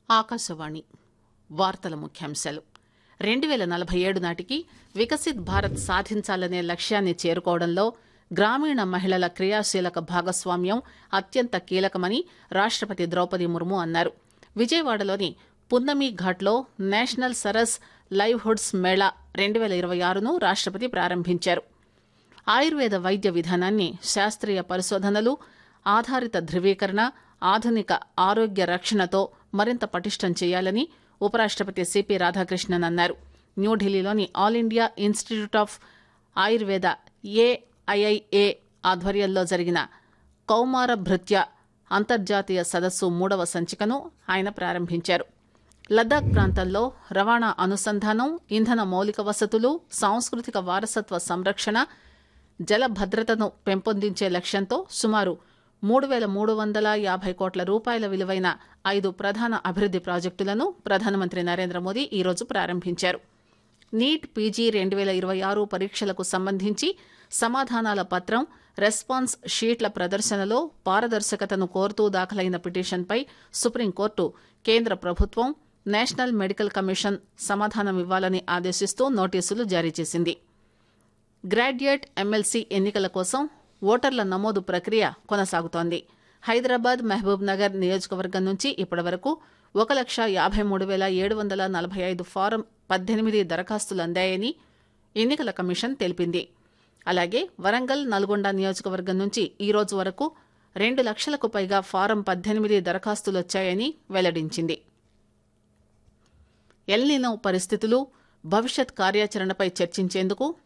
ఆకాశవాణి వార్తల ముఖ్యాంశాలు రెండు పేల నలభై ఏడు నాటికి వికసిత్ భారత్ సాధించాలనే లక్ష్యాన్ని చేరుకోవడంలో గ్రామీణ మహిళల క్రియాశీలక భాగస్వామ్యం అత్యంత కీలకమని రాష్టపతి ద్రౌపది ముర్ము అన్నారు విజయవాడలోని పున్నమి ఘాట్లో నేషనల్ సరస్ లైవ్హుడ్స్ మేళా రెండు పేల ఇరవై ఆరును రాష్టపతి ప్రారంభించారు ఆయుర్వేద వైద్య విధానాన్ని శాస్త్రీయ పరిశోధనలు ఆధారిత ధృవీకరణ ఆధునిక ఆరోగ్య రక్షణతో మరింత పటిష్టం చేయాలని ఉపరాష్టపతి సిపి రాధాకృష్ణన్ అన్నారు న్యూఢిల్లీలోని All India Institute of Ayurveda AIIA ఆధ్వర్యంలో జరిగిన కౌమార భృత్య అంతర్జాతీయ సదస్సు మూడవ సంచికను ఆయన ప్రారంభించారు లద్దాఖ్ ప్రాంతంలో రవాణా అనుసంధానం ఇంధన మౌలిక వసతులు సాంస్కృతిక వారసత్వ సంరక్షణ జల భద్రతను పెంపొందించే లక్ష్యంతో సుమారు మూడు పేల మూడు వందల యాభై కోట్ల రూపాయల విలువైన ఐదు ప్రధాన అభివృద్ది ప్రాజెక్టులను ప్రధానమంత్రి నరేంద్ర మోదీ ఈరోజు ప్రారంభించారు నీట్ పీజీ రెండు పేల ఇరవై ఆరు పరీక్షలకు సంబంధించి సమాధానాల పత్రం రెస్పాన్స్ షీట్ల ప్రదర్శనలో పారదర్శకతను కోరుతూ దాఖలైన పిటిషన్పై సుప్రీంకోర్టు కేంద్ర ప్రభుత్వం నేషనల్ మెడికల్ కమిషన్ సమాధానమివ్వాలని ఆదేశిస్తూ నోటీసులు జారీ చేసింది గ్రాడ్యుయేట్ ఎమ్మెల్సీ ఎన్నికల కోసం ఓటర్ల నమోదు ప్రక్రియ కొనసాగుతోంది హైదరాబాద్ మహబూబ్ నగర్ నియోజకవర్గం నుంచి ఇప్పటివరకు ఒక లక్ష యాభై మూడు వేల ఏడు వందల నలభై ఐదు ఫారం పద్దెనిమిది దరఖాస్తులు అందాయని ఎన్నికల కమిషన్ తెలిపింది అలాగే వరంగల్ నల్గొండ నియోజకవర్గం నుంచి ఈ రోజు వరకు రెండు లక్షలకు పైగా ఫారం పద్దెనిమిది దరఖాస్తులు వచ్చాయని వెల్లడించింది ఎల్నినో పరిస్థితులు భవిష్యత్ కార్యాచరణపై చర్చించేందుకు